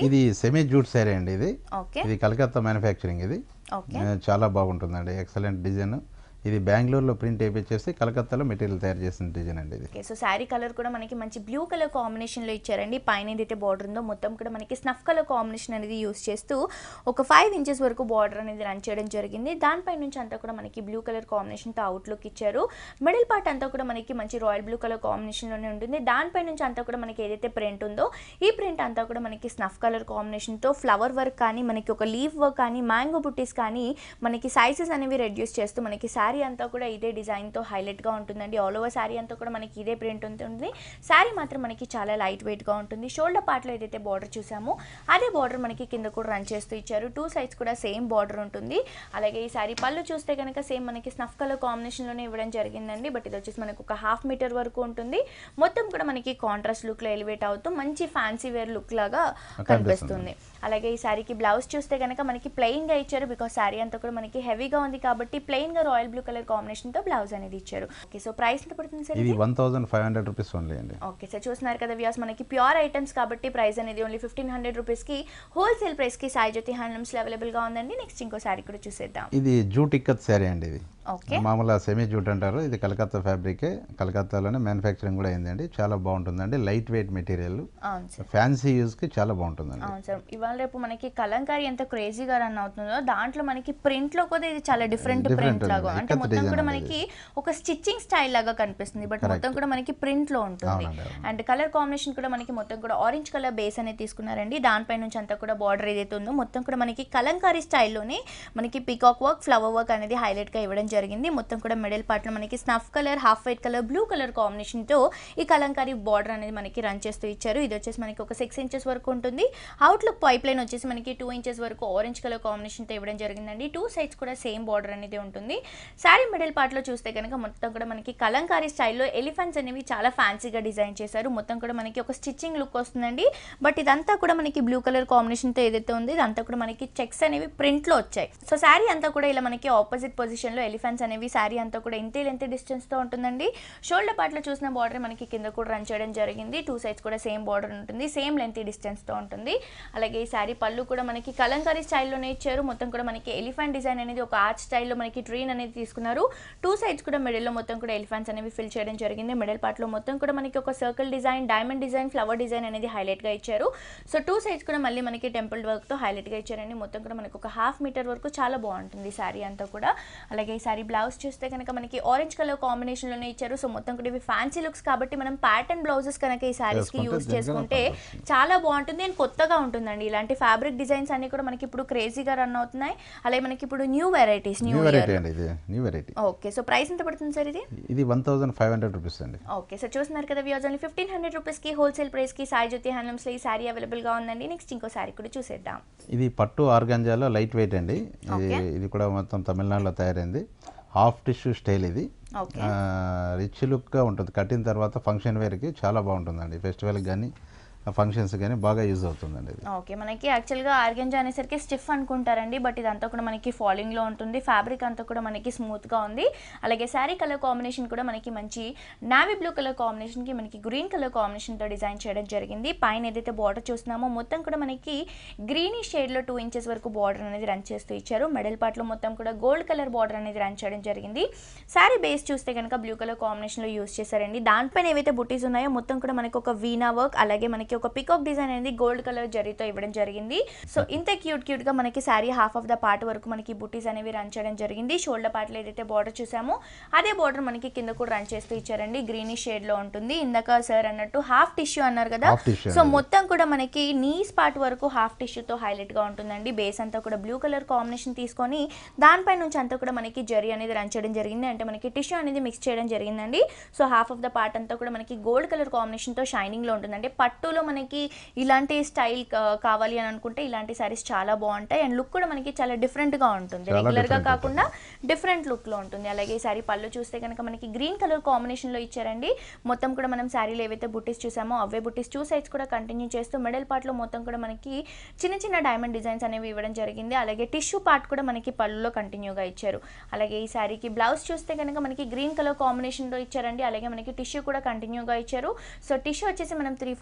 ఇది సెమీ జూట్ శారీ అండి ఇది ఓకే ఇది కలకత్తా మ్యానుఫ్యాక్చరింగ్ ఇది ఓకే ఆ, చాలా బాగుంటుందండి ఎక్సలెంట్ డిజైన్ ఇది బెంగళూరులో ప్రింట్ వేయించేసి కలకత్తాలో మెటీరియల్ తయారు చేసిన డిజైన్ అండి ఇది ఓకే సో శారీ కలర్ కూడా మనకి మంచి బ్లూ కలర్ కాంబినేషన్లో ఇచ్చారండి పైన ఏదైతే బార్డర్ ఉందో మొత్తం కూడా మనకి స్నఫ్ కలర్ కాంబినేషన్ అనేది యూస్ చేస్తూ ఒక ఫైవ్ ఇంచెస్ వరకు బార్డర్ అనేది రన్ చేయడం జరిగింది దానిపై నుంచి అంతా కూడా మనకి బ్లూ కలర్ కాంబినేషన్తో అవుట్లుక్ ఇచ్చారు మిడిల్ పార్ట్ అంతా కూడా మనకి మంచి రాయల్ బ్లూ కలర్ కాంబినేషన్లోనే ఉంటుంది దానిపై నుంచి అంతా కూడా మనకి ఏదైతే ప్రింట్ ఉందో ఈ ప్రింట్ అంతా కూడా మనకి స్నఫ్ కలర్ కాంబినేషన్తో ఫ్లవర్ వర్క్ కానీ మనకి ఒక లీవ్ వర్క్ కానీ మ్యాంగో బుట్టీస్ కానీ మనకి సైజెస్ అనేవి రెడ్యూస్ చేస్తూ మనకి శారీ అంతా కూడా ఇదే డిజైన్తో హైలైట్గా ఉంటుందండి ఆల్ ఓవర్ శారీ అంతా కూడా మనకి ఇదే ప్రింట్ ఉంటుంది శారీ మాత్రం మనకి చాలా లైట్ వెయిట్గా ఉంటుంది షోల్డర్ పార్ట్లో ఏదైతే బార్డర్ చూసామో అదే బార్డర్ మనకి కింద కూడా రన్ చేస్తూ ఇచ్చారు టూ సైడ్స్ కూడా సేమ్ బార్డర్ ఉంటుంది అలాగే ఈ శారీ పళ్ళు చూస్తే కనుక సేమ్ మనకి స్నఫ్ కలర్ కాంబినేషన్లోనే ఇవ్వడం జరిగిందండి బట్ ఇది వచ్చేసి మనకు ఒక హాఫ్ మీటర్ వరకు ఉంటుంది మొత్తం కూడా మనకి కాంట్రాస్ట్ లుక్లో ఎలివేట్ అవుతూ మంచి ఫ్యాన్సీ వేర్ లుక్ లాగా కనిపిస్తుంది అలాగే ఈ శారీకి బ్లౌజ్ చూస్తే కనుక మనకి plain గా ఇచ్చారు బికాస్ శారీ అంతా కూడా మనకి హెవీగా ఉంది కాబట్టి plain గా రాయల్ బ్లూ కలర్ కాంబినేషన్ తో బ్లౌజ్ అనేది ఇచ్చారు ఓకే సో ప్రైస్ ఎంత పడుతుంది సార్ ఇది one thousand five hundred rupees only అండి ఓకే సార్ చూస్తున్నారు కదా వ్యాస్ మనకి ప్యూర్ ఐటమ్స్ కాబట్టి ప్రైస్ అనేది ఓన్లీ ఫిఫ్టీన్ హండ్రెడ్ రూపీస్కి హోల్సేల్ ప్రైస్కి సాయి జ్యోతి హ్యాండ్లూమ్స్లో అవైలబుల్గా ఉందండి నెక్స్ట్ ఇంకో శారీ కూడా చూసేద్దాం ఇది జూట్ ఇక్కత్ శారీ అండి ఇది ఓకే మామూలుగా సెమీ జూట్ అంటారు ఇది కలకత్తా ఫ్యాబ్రికే కలకత్తాలోనే మ్యానుఫ్యాక్చరింగ్ కూడా అయిందండి చాలా బాగుంటుందండి లైట్ వెయిట్ మెటీరియల్ అవును సార్ ఫ్యాన్సీ యూస్కి చాలా బాగుంటుందండి అవును సార్ ఇవాళ రేపు మనకి కలంకారీ ఎంత క్రేజీగా రన్ అవుతుందో దాంట్లో మనకి ప్రింట్ లో కూడా ఇది చాలా డిఫరెంట్ Different ప్రింట్ ఉంది. లాగా అంటే ఇక్కత్ మొత్తం design కూడా ఉంది మనకి ఒక స్టిచ్చింగ్ స్టైల్ లాగా కనిపిస్తుంది బట్ మొత్తం కూడా మనకి ప్రింట్ లో ఉంటుంది అవునండి, అవును. అండ్ కలర్ కాంబినేషన్ కూడా మనకి మొత్తం కూడా ఆరెంజ్ కలర్ బేస్ అనేది తీసుకున్నారండి దానిపై నుంచి అంతా కూడా బార్డర్ ఏదైతే ఉందో మొత్తం కూడా మనకి కలంకారీ స్టైల్లోనే మనకి పికాక్ వర్క్ ఫ్లవర్ వర్క్ అనేది హైలైట్ గా ఇవ్వడం జరిగింది మొత్తం కూడా మిడిల్ పార్ట్ లో మనకి snuff colour half white colour blue colour combination తో ఈ కలంకారీ బార్డర్ అనేది మనకి రన్ చేస్తూ ఇచ్చారు ఇది వచ్చేసి మనకి ఒక సిక్స్ ఇంచెస్ వరకు ఉంటుంది అవుట్లుక్ పైప్ లైన్ వచ్చేసి మనకి టూ ఇంచెస్ వరకు ఆరెంజ్ కలర్ కాంబినేషన్ తో ఇవ్వడం జరిగిందండి టూ సైడ్స్ కూడా సేమ్ బార్డర్ అనేది ఉంటుంది శారీ మిడిల్ పార్ట్ లో చూస్తే కనుక మొత్తం కూడా మనకి కలంకారీ స్టైల్లో ఎలిఫెంట్స్ అనేవి చాలా ఫ్యాన్సీగా డిజైన్ చేశారు మొత్తం కూడా మనకి ఒక స్టిచ్చింగ్ లుక్ వస్తుందండి బట్ ఇదంతా కూడా మనకి బ్లూ కలర్ కాంబినేషన్ తో ఏదైతే ఉంది ఇదంతా కూడా మనకి చెక్స్ అనేవి ప్రింట్ లో వచ్చాయి సో శారీ అంతా కూడా ఇలా మనకి ఆపోజిట్ పొజిషన్ లో ఎలిఫెంట్స్ అనేవి శారీ అంతా కూడా ఇంతే లెంత్ డిస్టెన్స్ తో ఉంటుందండి షోల్డర్ పార్ట్ లో చూసిన బార్డర్ మనకి కింద కూడా రన్ చేయడం జరిగింది టూ సైడ్స్ కూడా సేమ్ బార్డర్ ఉంటుంది సేమ్ లెంత్ డిస్టెన్స్ తో ఉంటుంది అలాగే ఈ శారీ పళ్ళు కూడా మనకి కలంకారీ స్టైల్లోనే ఇచ్చారు మొత్తం కూడా మనకి ఎలిఫెంట్ డిజైన్ అనేది ఒక ఆర్చ్ స్టైల్లో మనకి ట్రీన్ అనేది తీసుకున్నారు టూ సైడ్స్ కూడా మిడిల్ లో మొత్తం కూడా ఎలిఫెంట్స్ అనేవి ఫిల్ చేయడం జరిగింది మిడిల్ పార్ట్ లో మొత్తం కూడా మనకి ఒక circle design diamond design flower design అనేది హైలైట్ గా ఇచ్చారు సో టూ సైడ్స్ కూడా మళ్ళీ మనకి టెంపుల్ వర్క్ తో హైలైట్ గా ఇచ్చారండి మొత్తం కూడా మనకి ఒక హాఫ్ మీటర్ వరకు చాలా బాగుంటుంది ఈ శారీ అంతా కూడా అలాగే ఈ శారీ బ్లౌజ్ చూస్తే కనుక మనకి ఆరెంజ్ కలర్ కాంబినేషన్ లోనే ఇచ్చారు సో మొత్తం కూడా ఇవి ఫ్యాన్సీ లుక్స్ కాబట్టి మనం ప్యాటర్న్ బ్లౌజెస్ కనుక ఈ శారీస్ కి చేసుకుంటే యూజ్ దీనికన్నా చేసుకుంటే చాలా బాగుంటుంది అండ్ కొత్తగా ఉంటుందండి ఇలాంటి ఫ్యాబ్రిక్ డిజైన్స్ అన్ని కూడా మనకి ఇప్పుడు క్రేజీగా రన్ అవుతున్నాయి అలాగే మనకి ఇప్పుడు new varieties new new year variety అండి ఇది new variety okay so price ఎంత పడుతుంది సార్ ఇది ఇది one thousand five hundred rupees అండి ఓకే సో చూస్తున్నారు కదా వ్యూస్ ఓన్లీ ఫిఫ్టీన్ హండ్రెడ్ రూపీస్కి హోల్సేల్ ప్రైస్కి సాయి జ్యోతి హ్యాండ్లూమ్స్లో ఈ శారీ అవైలబుల్గా ఉందండి నెక్స్ట్ ఇంకో శారీ కూడా చూసేద్దాం ఇది పట్టు ఆర్గంజాలో లైట్ వెయిట్ అండి ఇది Okay. ఇది కూడా మొత్తం తమిళనాడులో తయారైంది హాఫ్ టిష్యూ స్టైల్ ఇది ఓకే రిచ్ లుక్గా ఉంటుంది కట్టిన తర్వాత ఫంక్షన్ వేర్కి చాలా బాగుంటుందండి ఫెస్టివల్కి కానీ ఫంక్షన్స్ కానీ బాగా యూజ్ అవుతుందండి ఇది ఓకే మనకి యాక్చువల్గా ఆర్గెంజా అనేసరికి స్టిఫ్ అనుకుంటారండి బట్ ఇదంతా కూడా మనకి ఫాలింగ్లో ఉంటుంది ఫ్యాబ్రిక్ అంతా కూడా మనకి స్మూత్గా ఉంది అలాగే శారీ కలర్ కాంబినేషన్ కూడా మనకి మంచి నావీ బ్లూ కలర్ కాంబినేషన్కి మనకి గ్రీన్ కలర్ కాంబినేషన్తో డిజైన్ చేయడం జరిగింది పైన ఏదైతే బార్డర్ చూస్తున్నామో మొత్తం కూడా మనకి గ్రీనీ షేడ్లో టూ ఇంచెస్ వరకు బార్డర్ అనేది రన్ చేస్తూ ఇచ్చారు మెడల్ పార్ట్లో మొత్తం కూడా గోల్డ్ కలర్ బార్డర్ అనేది రన్ చేయడం జరిగింది శారీ బేస్ చూస్తే కనుక బ్లూ కలర్ కాంబినేషన్లో యూస్ చేశారండి దానిపైన ఏవైతే బుటీస్ ఉన్నాయో మొత్తం కూడా మనకి ఒక వీనా వర్క్ అలాగే మనకి ఒక పికాక్ డిజైన్ అనేది గోల్డ్ కలర్ జరీతో ఇవ్వడం జరిగింది సో ఇంత క్యూట్ క్యూట్ గా మనకి sari half of the part వరకు మనకి బుటీస్ అనేవి రన్ చేయడం జరిగింది షోల్డర్ పార్ట్లో ఏదైతే బార్డర్ చూసామో అదే బార్డర్ మనకి కింద కూడా రన్ చేస్తూ ఇచ్చారండి గ్రీనిష్ షేడ్ లో ఉంటుంది ఇందాక సార్ అన్నట్టు హాఫ్ టిష్యూ అన్నారు కదా Half tissue సో అనేది. మొత్తం కూడా మనకి నీస్ పార్ట్ వరకు హాఫ్ టిష్యూతో హైలైట్ గా ఉంటుందండి బేస్ అంతా కూడా బ్లూ కలర్ కాంబినేషన్ తీసుకొని దానిపై నుంచి అంతా కూడా మనకి జరీ అనేది రన్ చేయడం జరిగింది అంటే మనకి టిష్యూ అనేది మిక్స్ చేయడం జరిగిందండి so half of the part అంతా కూడా మనకి గోల్డ్ కలర్ కాంబినేషన్ తో షైనింగ్ లో ఉంటుంది అంటే పట్టులో మనకి ఇలాంటి స్టైల్ కావాలి అని అనుకుంటే ఇలాంటి సారీస్ చాలా బాగుంటాయి అండ్ లుక్ కూడా మనకి చాలా డిఫరెంట్ గా ఉంటుంది చాలా రెగ్యులర్ గా different కాకుండా డిఫరెంట్ లుక్ లో ఉంటుంది అలాగే ఈ సారీ పళ్ళు చూస్తే కనుక మనకి గ్రీన్ కలర్ కాంబినేషన్ లో ఇచ్చారండి మొత్తం కూడా మనం శారీలో ఏవైతే బుట్టీస్ చూసామో అవే బుట్టీస్ టూ సైడ్స్ కూడా కంటిన్యూ చేస్తూ మిడిల్ పార్ట్ లో మొత్తం కూడా మనకి చిన్న చిన్న డైమండ్ డిజైన్స్ అనేవి ఇవ్వడం జరిగింది అలాగే టిష్యూ పార్ట్ కూడా మనకి పళ్ళులో కంటిన్యూగా ఇచ్చారు అలాగే ఈ శారీకి బ్లౌజ్ చూస్తే కనుక మనకి గ్రీన్ కలర్ కాంబినేషన్ లో ఇచ్చారండి అలాగే మనకి టిష్యూ కూడా కంటిన్యూగా ఇచ్చారు సో టిష్యూ వచ్చేసి మనం త్రీ ఫోర్త్ హ్యాండ్స్ కి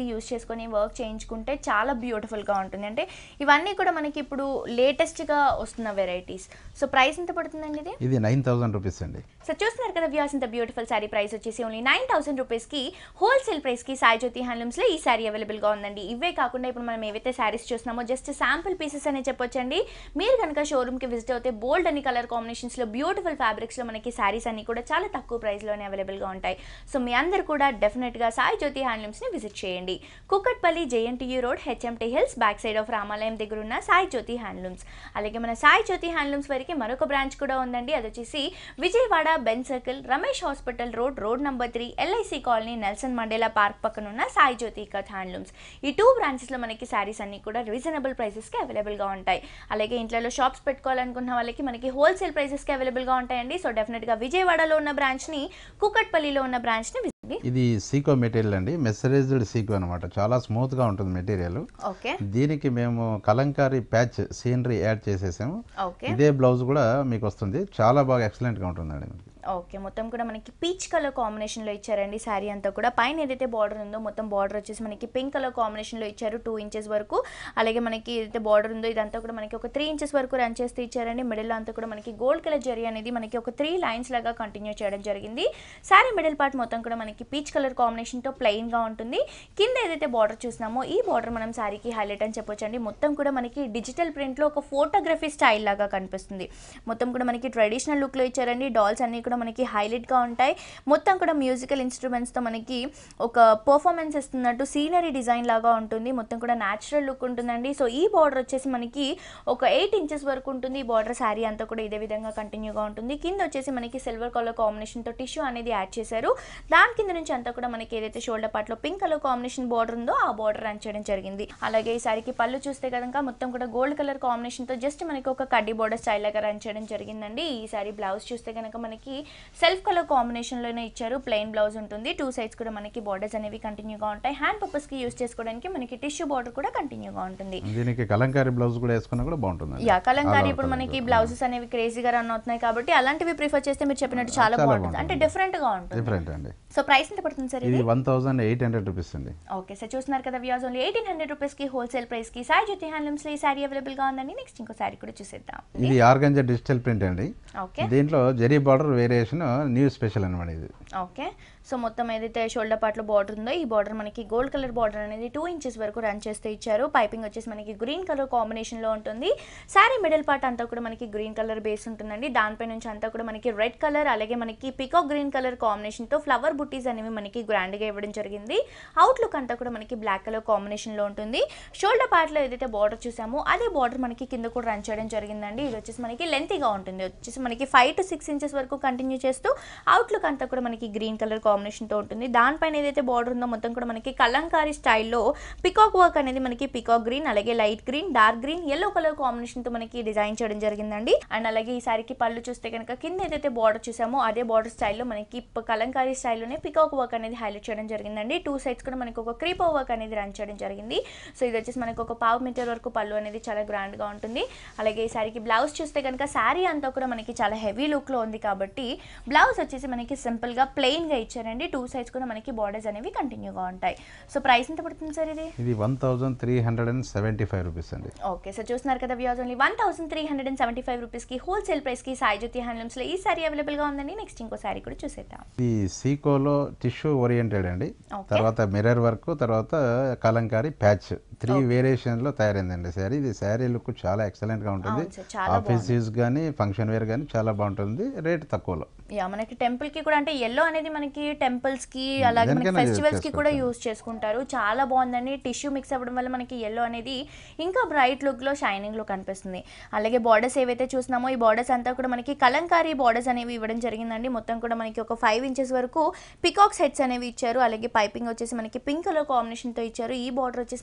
పర్పస్కి యూస్ చేసుకొని వర్క్ చేయించుకుంటే చాలా బ్యూటిఫుల్గా ఉంటుంది అంటే ఇవన్నీ కూడా మనకి ఇప్పుడు లేటెస్ట్గా వస్తున్న వెరైటీస్ సో ప్రైస్ ఎంత పడుతుందండి ఇది ఇది నైన్ థౌసండ్ రూపీస్ అండి సో చూస్తున్నారు కదా వ్యూస్ ఇంత బ్యూటిఫుల్ శారీ ప్రైస్ వచ్చేసి ఓన్లీ నైన్ థౌసండ్ రూపీస్కి హోల్సేల్ ప్రైస్కి సాయి జ్యోతి హ్యాండ్లూమ్స్లో ఈ శారీ అవైలబుల్గా ఉందండి ఇవే కాకుండా ఇప్పుడు మనం ఏవైతే శారీస్ చూస్తున్నామో జస్ట్ శాంపుల్ పీసెస్ అనే చెప్పొచ్చండి మీరు కనుక షోరూమ్కి విజిట్ అవుతే బోల్డ్ అని కలర్ కాంబినేషన్స్లో బ్యూటిఫుల్ ఫ్యాబ్రిక్స్లో మనకి శారీస్ అన్ని కూడా చాలా తక్కువ ప్రైస్లోనే అవైలబుల్గా ఉంటాయి సో మీ అందరు కూడా డెఫినెట్గా సాయి జ్యోతి హ్యాండ్లూమ్స్ని విజిట్ చేయండి Kukatpally JNTU road HMT hills back side of రామాలయం దగ్గర ఉన్న సాయి జ్యోతి హ్యాండ్లూమ్స్ అలాగే మన సాయి జ్యోతి హ్యాండ్లూమ్స్ వరకు మరొక బ్రాంచ్ కూడా ఉందండి అది వచ్చేసి Vijayawada Benz circle Ramesh hospital road road number three LIC colony Nelson Mandela park పక్కన ఉన్న సాయి జ్యోతి కథ్ హ్యాండ్లూమ్స్ ఈ టూ బ్రాంచెస్లో మనకి శారీస్ అన్ని కూడా రీజనబుల్ ప్రైసెస్కి అవైలబుల్గా ఉంటాయి అలాగే ఇంట్లో షాప్స్ పెట్టుకోవాలనుకున్న వాళ్ళకి మనకి హోల్సేల్ ప్రైసెస్కి అవైలబుల్గా ఉంటాయండి సో డెఫినెట్గా విజయవాడలో ఉన్న బ్రాంచ్ని కూకట్పల్లిలో ఉన్న బ్రాంచ్ని విజిట్ ఇది సీకో మెటీరియల్ అండి మెసరైజ్డ్ సీకో అనమాట చాలా స్మూత్గా ఉంటుంది మెటీరియల్ ఓకే దీనికి మేము కలంకారీ ప్యాచ్ సీనరీ యాడ్ చేసేసాము ఓకే ఇదే బ్లౌజ్ కూడా మీకు వస్తుంది చాలా బాగా ఎక్సలెంట్గా ఉంటుందండి మీకు ఓకే మొత్తం కూడా మనకి పీచ్ కలర్ కాంబినేషన్లో ఇచ్చారండి శారీ అంతా కూడా పైన ఏదైతే బార్డర్ ఉందో మొత్తం బార్డర్ వచ్చేసి మనకి పింక్ కలర్ కాంబినేషన్లో ఇచ్చారు టూ ఇంచెస్ వరకు అలాగే మనకి ఏదైతే బార్డర్ ఉందో ఇదంతా కూడా మనకి ఒక త్రీ ఇంచెస్ వరకు రన్ చేస్తే ఇచ్చారండి మిడిల్లో అంతా కూడా మనకి గోల్డ్ కలర్ జరీ అనేది మనకి ఒక త్రీ లైన్స్ లాగా కంటిన్యూ చేయడం జరిగింది శారీ మిడిల్ పార్ట్ మొత్తం కూడా మనకి పీచ్ కలర్ కాంబినేషన్తో ప్లెయిన్గా ఉంటుంది కింద ఏదైతే బార్డర్ చూసినామో ఈ బార్డర్ మనం శారీకి హైలైట్ అని చెప్పొచ్చండి మొత్తం కూడా మనకి డిజిటల్ ప్రింట్లో ఒక ఫోటోగ్రఫీ స్టైల్ లాగా కనిపిస్తుంది మొత్తం కూడా మనకి ట్రెడిషనల్ లుక్లో ఇచ్చారండి డాల్స్ అన్నీ కూడా మనకి హైలైట్గా ఉంటాయి మొత్తం కూడా మ్యూజికల్ ఇన్స్ట్రుమెంట్స్తో మనకి ఒక పర్ఫార్మెన్స్ ఇస్తున్నట్టు సీనరీ డిజైన్ లాగా ఉంటుంది మొత్తం కూడా న్యాచురల్ లుక్ ఉంటుందండి సో ఈ బార్డర్ వచ్చేసి మనకి ఒక ఎయిట్ ఇంచెస్ వరకు ఉంటుంది ఈ బార్డర్ శారీ అంతా కూడా ఇదే విధంగా కంటిన్యూగా ఉంటుంది కింద వచ్చేసి మనకి సిల్వర్ కలర్ కాంబినేషన్తో టిష్యూ అనేది యాడ్ చేశారు దాని కింద నుంచి అంతా కూడా మనకి ఏదైతే షోల్డర్ పార్ట్లో పింక్ కలర్ కాంబినేషన్ బార్డర్ ఉందో ఆ బార్డర్ రన్ చేయడం జరిగింది అలాగే ఈ శారీకి పళ్ళు చూస్తే కనుక మొత్తం కూడా గోల్డ్ కలర్ కాంబినేషన్తో జస్ట్ మనకి ఒక కడ్డీ బార్డర్ స్టైల్ లాగా రన్ చేయడం జరిగిందండి ఈ శారీ బ్లౌజ్ చూస్తే కనుక మనకి సెల్ఫ్ కలర్ కాంబినేషన్లోనే ఇచ్చారు ప్లెయిన్ బ్లౌజ్ ఉంటుంది టూ సైడ్స్ కూడా మనకి బార్డర్స్ అనేవి కంటిన్యూగా ఉంటాయి హ్యాండ్ పర్పస్కి యూస్ చేసుకోవడానికి మనకి టిష్యూ బార్డర్ కూడా కంటిన్యూగా ఉంటుంది దీనికి కలంకారీ బ్లౌజ్ కూడా వేసుకున్నా కూడా బాగుంటుంది యా కలంకారీ ఇప్పుడు మనకి బ్లౌజెస్ అనేవి క్రేజీగా రన్ అవుతున్నాయి కాబట్టి అలాంటివి ప్రిఫర్ చేస్తే మీరు చెప్పినట్టు చాలా చాలా బాగుంటుంది అంటే డిఫరెంట్ గా ఉంటుంది డిఫరెంట్ అండి సో ప్రైస్ ఎంత పడుతుంది సార్ ఇది ఇది one thousand eight hundred rupees అండి ఓకే సార్ చూస్తున్నారు కదా వ్యూస్ ఓన్లీ ఎయిటీన్ హండ్రెడ్ రూపీస్కి హోల్సేల్ ప్రైస్కి సాయి జ్యోతి హ్యాండ్లూమ్స్లో ఈ శారీ అవైలబుల్గా ఉందండి నెక్స్ట్ ఇంకో శారీ కూడా చూసేద్దాం ఇది ఆర్గంజా డిజిటల్ ప్రింట్ అండి ఓకే దీంట్లో zari border variation new special అనమాట ఇది ఓకే సో మొత్తం ఏదైతే షోల్డర్ పార్ట్లో బార్డర్ ఉందో ఈ బార్డర్ మనకి గోల్డ్ కలర్ బార్డర్ అనేది టూ ఇంచెస్ వరకు రన్ చేస్తే ఇచ్చారు పైపింగ్ వచ్చేసి మనకి గ్రీన్ కలర్ కాంబినేషన్లో ఉంటుంది శారీ మిడిల్ పార్ట్ అంతా కూడా మనకి గ్రీన్ కలర్ బేస్ ఉంటుందండి దానిపై నుంచి అంతా కూడా మనకి రెడ్ కలర్ అలాగే మనకి పికాక్ గ్రీన్ కలర్ కాంబినేషన్తో ఫ్లవర్ బుట్టీస్ అనేవి మనకి గ్రాండ్గా ఇవ్వడం జరిగింది అవుట్లుక్ అంతా కూడా మనకి బ్లాక్ కలర్ కాంబినేషన్లో ఉంటుంది షోల్డర్ పార్ట్లో ఏదైతే బార్డర్ చూసామో అదే బార్డర్ మనకి కింద కూడా రన్ చేయడం జరిగిందండి ఇది వచ్చేసి మనకి లెంతీగా ఉంటుంది వచ్చేసి మనకి ఫైవ్ టు సిక్స్ ఇంచెస్ వరకు కంటిన్యూ చేస్తూ అవుట్లుక్ అంతా కూడా మనకి గ్రీన్ కలర్ కాంబినేషన్తో ఉంటుంది దానిపైన ఏదైతే బార్డర్ ఉందో మొత్తం కూడా మనకి కలంకారీ స్టైల్లో పికాక్ వర్క్ అనేది మనకి పికాక్ గ్రీన్ అలాగే light green dark green yellow colour కాంబినేషన్తో మనకి డిజైన్ చేయడం జరిగిందండి అండ్ అలాగే ఈ సారికి పళ్ళు చూస్తే కనుక కింద ఏదైతే బార్డర్ చూసామో అదే బార్డర్ స్టైల్లో మనకి ప- కలంకారీ స్టైల్లోనే పికాక్ వర్క్ అనేది హైలైట్ చేయడం జరిగిందండి టూ సైడ్స్ కూడా మనకి ఒక క్రీపో వర్క్ అనేది రన్ చేయడం జరిగింది సో ఇది వచ్చేసి మనకి ఒక పావు మీటర్ వరకు పళ్ళు అనేది చాలా గ్రాండ్గా ఉంటుంది అలాగే ఈ సారీకి బ్లౌజ్ చూస్తే కనుక శారీ అంతా కూడా మనకి చాలా హెవీ లుక్లో ఉంది కాబట్టి బ్లౌజ్ వచ్చేసి మనకి సింపుల్గా ప్లెయిన్గా ఇచ్చారండి టూ సైడ్స్ కూడా మనకి బార్డర్స్ అనేవి కంటిన్యూగా ఉంటాయి సో ప్రైస్ ఎంత పడుతుంది సార్ ఇది ఇది one thousand three hundred and seventy five rupees అండి ఓకే సార్ చూస్తున్నారు కదా views only one thousand three hundred and seventy five రూపీస్కి హోల్సేల్ ప్రైస్కి సాయి జ్యోతి హ్యాండ్లూమ్స్లో ఈ సారీ అవైలబుల్గా ఉందండి నెక్స్ట్ ఇంకో సారీ కూడా చూసేద్దాం ఇది సీకోలో టిష్యూ ఓరియంటెడ్ అండి Okay. తర్వాత మిర్రర్ వర్క్ తర్వాత కలంకారీ ప్యాచ్ త్రీ వేరియేషన్లో తయారైందండి శారీ ఇది శారీ లుక్ చాలా ఎక్సలెంట్గా ఉంటుంది అవును సార్, చాలా ఆఫీస్ యూస్ కానీ ఫంక్షన్ వేర్ కానీ చాలా బాగుంటుంది రేట్ తక్కువలో యా మనకి టెంపుల్ కి కూడా అంటే ఎల్లో అనేది మనకి టెంపుల్స్ కి అలాగే మనకి దేనికైనా use ఫెస్టివల్స్ కి కూడా చేసుకోవచ్చు. యూస్ చేసుకుంటారు చాలా బాగుందండి టిష్యూ మిక్స్ అవ్వడం వల్ల మనకి ఎల్లో అనేది ఇంకా బ్రైట్ లుక్ లో షైనింగ్ లో కనిపిస్తుంది అలాగే బార్డర్స్ ఏవైతే చూసినామో ఈ బార్డర్స్ అంతా కూడా మనకి కలంకారీ బార్డర్స్ అనేవి ఇవ్వడం జరిగిందండి మొత్తం కూడా మనకి ఒక ఫైవ్ ఇంచెస్ వరకు పికాక్ సెట్స్ అనేవి ఇచ్చారు అలాగే పైపింగ్ వచ్చేసి మనకి పింక్ కలర్ కాంబినేషన్ తో ఇచ్చారు ఈ బార్డర్ వచ్చేసి మనకి ఒక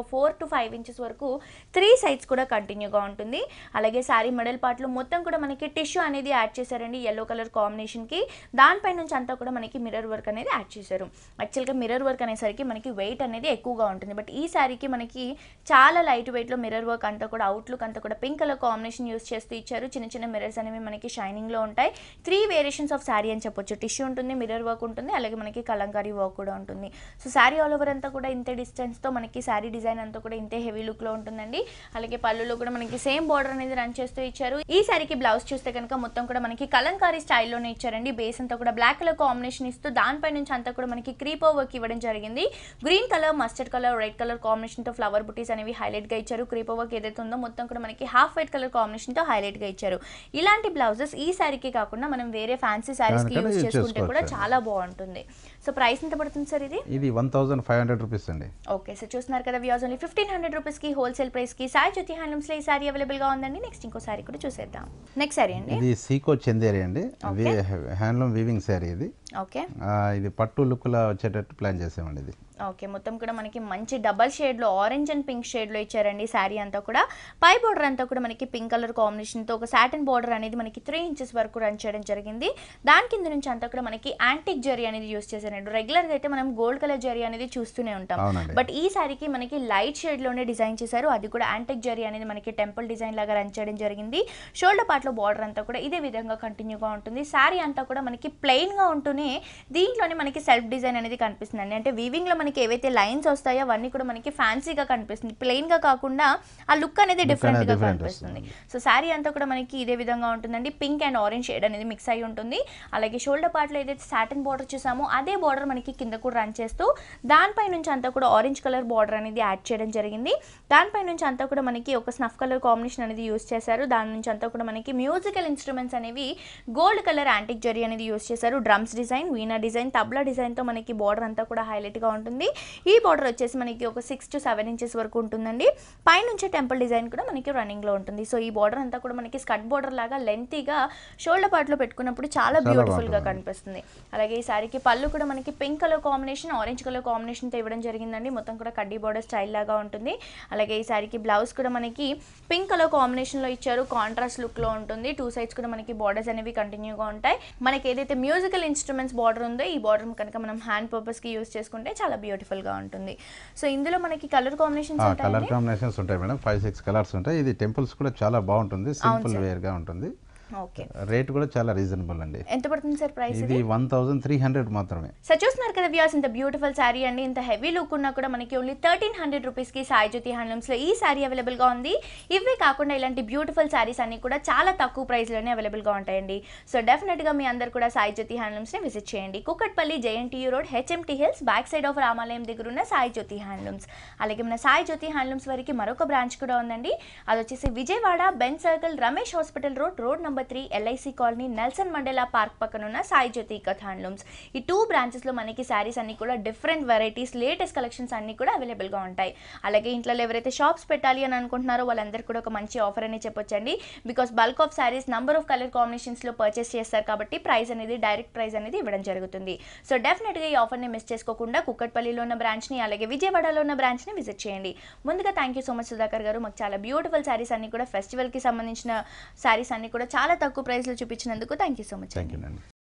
ఫోర్ టు ఫైవ్ ఇంచెస్ వరకు త్రీ సైడ్స్ కూడా కంటిన్యూగా ఉంటుంది అలాగే శారీ మిడల్ పార్ట్లో మొత్తం కూడా మనకి టిష్యూ అనేది యాడ్ చేశారండి ఎల్లో కలర్ కాంబినేషన్కి దానిపై నుంచి అంతా కూడా మనకి మిర్రర్ వర్క్ అనేది యాడ్ చేశారు యాక్చువల్గా మిర్రర్ వర్క్ అనేసరికి మనకి వెయిట్ అనేది ఎక్కువగా ఉంటుంది బట్ ఈ శారీకి మనకి చాలా లైట్ వెయిట్లో మిర్రర్ వర్క్ అంతా కూడా అవుట్లుక్ అంతా కూడా పింక్ కలర్ కాంబినేషన్ యూస్ చేస్తూ ఇచ్చారు చిన్న చిన్న మిర్రర్స్ అనేవి మనకి షైనింగ్లో ఉంటాయి త్రీ వేరియేషన్స్ ఆఫ్ శారీ అని చెప్పొచ్చు టిష్యూ ఉంటుంది మిర్రర్ వర్క్ ఉంటుంది అలాగే మనకి కలంకారీ వర్క్ కూడా ఉంటుంది సో శారీ ఆల్ ఓవర్ అంతా కూడా ఇంతే డిస్టెన్స్తో మనకి శారీ డిజైన్ అంతా కూడా ఇంతే హెవీ లుక్లో ఉంటుందండి అలాగే పళ్ళులో కూడా మనకి సేమ్ బార్డర్ అనేది రన్ చేస్తూ ఇచ్చారు ఈ శారీకి బ్లౌజ్ చూస్తే కనుక మొత్తం కూడా మనకి కలంకారీ స్టైల్లోనే ఇచ్చారండి బేస్ అంతా కూడా బ్లాక్ కలర్ కాంబినేషన్ ఇస్తూ దానిపై నుంచి అంతా కూడా మనకి క్రీపో వర్క్ ఇవ్వడం జరిగింది green colour mustard colour red colour కాంబినేషన్తో ఫ్లవర్ బుటీస్ అనేవి హైలైట్గా ఇచ్చారు క్రీపో వర్క్ ఏదైతే ఉందో మొత్తం కూడా మనకి హాఫ్ వైట్ కలర్ కాంబినేషన్తో హైలైట్గా ఇచ్చారు ఇలాంటి బ్లౌజెస్ ఈ శారీకి కాకుండా మనం వేరే ఫ్యాన్సీ శారీస్కి దానికన్నా యూజ్ use చేసుకుంటే కూడా చేసుకోవచ్చు. చాలా బాగుంటుంది సో ప్రైస్ ఎంత పడుతుంది సార్ ఇది ఇది one thousand five hundred rupees అండి ఓకే సో చూస్తున్నారు కదా వ్యూస్ ఓన్లీ ఫిఫ్టీన్ హండ్రెడ్ రూపీస్కి హోల్సేల్ ప్రైస్కి సాయి జ్యోతి హ్యాండ్లూమ్స్లో ఈ సారీ అవైలబుల్గా ఉందండి నెక్స్ట్ ఇంకో సారీ కూడా చూసేద్దాం నెక్స్ట్ సారీ అండి ఇది సీకో చందేరి అండి హ్యాండ్లూమ్ వీవింగ్ శారీ ఇది ఓకే ఆ, ఇది పట్టు లుక్లా వచ్చేటట్టు ప్లాన్ చేసామండి ఇది ఓకే మొత్తం కూడా మనకి మంచి డబల్ షేడ్లో ఆరెంజ్ అండ్ పింక్ షేడ్లో ఇచ్చారండి శారీ అంతా కూడా పై బార్డర్ అంతా కూడా మనకి పింక్ కలర్ కాంబినేషన్తో ఒక సాటిన్ బార్డర్ అనేది మనకి త్రీ ఇంచెస్ వరకు రన్ చేయడం జరిగింది దాని కింద నుంచి అంతా కూడా మనకి యాంటిక్ జరీ అనేది యూస్ చేశారండి రెగ్యులర్గా అయితే మనం గోల్డ్ కలర్ జరీ అనేది చూస్తూనే ఉంటాం అవునండి. బట్ ఈ శారీకి మనకి లైట్ షేడ్లోనే డిజైన్ చేశారు అది కూడా యాంటిక్ జరీ అనేది మనకి టెంపుల్ డిజైన్ లాగా రన్ చేయడం జరిగింది షోల్డర్ పార్ట్లో బార్డర్ అంతా కూడా ఇదే విధంగా కంటిన్యూగా ఉంటుంది శారీ అంతా కూడా మనకి ప్లెయిన్గా ఉంటూనే దీంట్లోనే మనకి సెల్ఫ్ డిజైన్ అనేది కనిపిస్తుందండి అంటే వీవింగ్లో మనకి ఏవైతే లైన్స్ వస్తాయో అవన్నీ కూడా మనకి ఫ్యాన్సీగా కనిపిస్తుంది ప్లెయిన్గా కాకుండా ఆ లుక్ అనేది డిఫరెంట్గా different కనిపిస్తుంది సో శారీ అంతా కూడా మనకి ఇదే విధంగా ఉంటుందండి పింక్ అండ్ ఆరెంజ్ షేడ్ అనేది మిక్స్ అయి ఉంటుంది అలాగే షోల్డర్ పార్ట్లో ఏదైతే సాటిన్ బార్డర్ చూసామో అదే బార్డర్ మనకి కింద కూడా రన్ చేస్తూ దానిపై నుంచి అంతా కూడా ఆరెంజ్ కలర్ బార్డర్ అనేది యాడ్ చేయడం జరిగింది దానిపై నుంచి అంతా కూడా మనకి ఒక స్నఫ్ కలర్ కాంబినేషన్ అనేది యూస్ చేశారు దాని నుంచి అంతా కూడా మనకి మ్యూజికల్ ఇన్స్ట్రుమెంట్స్ అనేవి గోల్డ్ కలర్ యాంటిక్ జరీ అనేది యూస్ చేశారు drums design veena design tabla డిజైన్తో మనకి బార్డర్ అంతా కూడా హైలైట్గా ఉంటుంది ఈ బార్డర్ వచ్చేసి మనకి ఒక సిక్స్ టు సెవెన్ ఇంచెస్ వరకు ఉంటుందండి పైనుంచి టెంపుల్ డిజైన్ కూడా మనకి రన్నింగ్లో ఉంటుంది సో ఈ బార్డర్ అంతా కూడా మనకి స్కట్ బార్డర్ లాగా లెంతీగా షోల్డర్ పార్ట్లో పెట్టుకున్నప్పుడు చాలా చాలా బ్యూటిఫుల్గా బాగుంటుంది. కనిపిస్తుంది అలాగే ఈ శారీకి పళ్ళు కూడా మనకి pink colour combination orange colour కాంబినేషన్తో ఇవ్వడం జరిగిందండి మొత్తం కూడా కడ్డీ బార్డర్ స్టైల్ లాగా ఉంటుంది అలాగే ఈ శారీకి బ్లౌజ్ కూడా మనకి పింక్ కలర్ కాంబినేషన్లో ఇచ్చారు కాంట్రాస్ట్ లుక్లో ఉంటుంది టూ సైడ్స్ కూడా మనకి బార్డర్స్ అనేవి కంటిన్యూగా ఉంటాయి మనకి ఏదైతే మ్యూజికల్ ఇన్స్ట్రుమెంట్స్ బార్డర్ ఉందో ఈ బార్డర్ కనుక మనం హ్యాండ్ పర్పస్కి యూస్ చేసుకుంటే చాలా బ్యూటిఫుల్గా ఉంటుంది సో ఇందులో మనకి కలర్ కాంబినేషన్స్ కలర్ ఉంటాయండి కాంబినేషన్స్ ఉంటాయి మేడం ఫైవ్ సిక్స్ కలర్స్ ఉంటాయి ఇది టెంపుల్స్ కూడా చాలా బాగుంటుంది సింపుల్ వేర్గా ఉంటుంది ఓకే రేట్ కూడా చాలా రీజనబుల్ అండి ఎంత పడుతుంది సార్ ప్రైస్ ఇది వన్ థౌజండ్ త్రీ హండ్రెడ్ మాత్రమే సో చూస్తున్నారు కదా వ్యూస్ ఇంత బ్యూటిఫుల్ శారీ అండి ఇంత హెవీ లుక్ ఉన్నా కూడా మనకి ఓన్లీ థర్టీన్ హండ్రెడ్ రూపీస్కి సాయి జ్యోతి హ్యాండ్లూమ్స్లో ఈ శారీ అవైలబుల్గా ఉంది ఇవే కాకుండా ఇలాంటి బ్యూటిఫుల్ శారీస్ అన్ని కూడా చాలా తక్కువ ప్రైస్లోనే అవైలబుల్గా ఉంటాయండి సో డెఫినెట్గా మీ అందరు కూడా సాయి జ్యోతి హ్యాండ్లూమ్స్ని విజిట్ చేయండి Kukatpally JNTU road HMT hills back side of రామాలయం దగ్గర ఉన్న సాయి జ్యోతి హ్యాండ్లూమ్స్ అలాగే మన సాయి జ్యోతి హ్యాండ్లూమ్స్ వరకు మరొక బ్రాంచ్ కూడా ఉందండి అది వచ్చేసి Vijayawada Benz circle Ramesh hospital road road number three LIC colony Nelson Mandela park పక్కన ఉన్న సాయి జ్యోతి కథ్ హ్యాండ్లూమ్స్ ఈ టూ బ్రాంచెస్లో మనకి శారీస్ అన్ని కూడా డిఫరెంట్ వెరైటీస్ లేటెస్ట్ కలెక్షన్స్ అన్ని కూడా అవైలబుల్గా ఉంటాయి అలాగే ఇంట్లో ఎవరైతే షాప్స్ పెట్టాలి అని అనుకుంటున్నారో వాళ్ళందరికీ కూడా ఒక మంచి ఆఫర్ అని చెప్పొచ్చండి because bulk of saris number of colour కాంబినేషన్స్లో పర్చేస్ చేస్తారు కాబట్టి ప్రైస్ అనేది డైరెక్ట్ ప్రైస్ అనేది ఇవ్వడం జరుగుతుంది సో డెఫినెట్గా ఈ ఆఫర్ని మిస్ చేసుకోకుండా కుక్కట్పల్లిలో ఉన్న బ్రాంచ్ని అలాగే విజయవాడలో ఉన్న బ్రాంచ్ని విజిట్ చేయండి ముందుగా thank you so much Sudhakar garu మాకు చాలా బ్యూటిఫుల్ శారీస్ అన్ని కూడా ఫెస్టివల్కి సంబంధించిన శారీస్ అన్ని కూడా చాలా తక్కువ ప్రైస్లో చూపించినందుకు thank you so much thank you అండి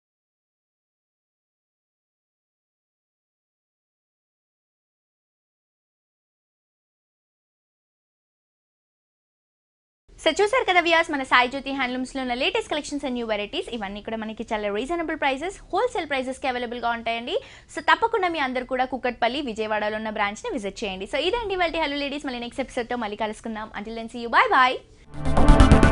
సో చూసారు కదా వియాస్ మన సాయి జ్యోతి హ్యాండ్లూమ్స్లో ఉన్న latest collections and new varieties ఇవన్నీ కూడా మనకి చాలా రీజనబుల్ ప్రైసెస్ హోల్సేల్ ప్రైసెస్కి అవైలబుల్గా ఉంటాయండి సో తప్పకుండా మీ అందరు కూడా కుక్కట్పల్లి విజయవాడలో ఉన్న బ్రాంచ్ని విజిట్ చేయండి సో ఇదండి వాళ్ళ హలో లేడీస్ మళ్ళీ నెక్స్ట్ ఎపిసోడ్తో మళ్ళీ కలుసుకుందాం until then see you bye bye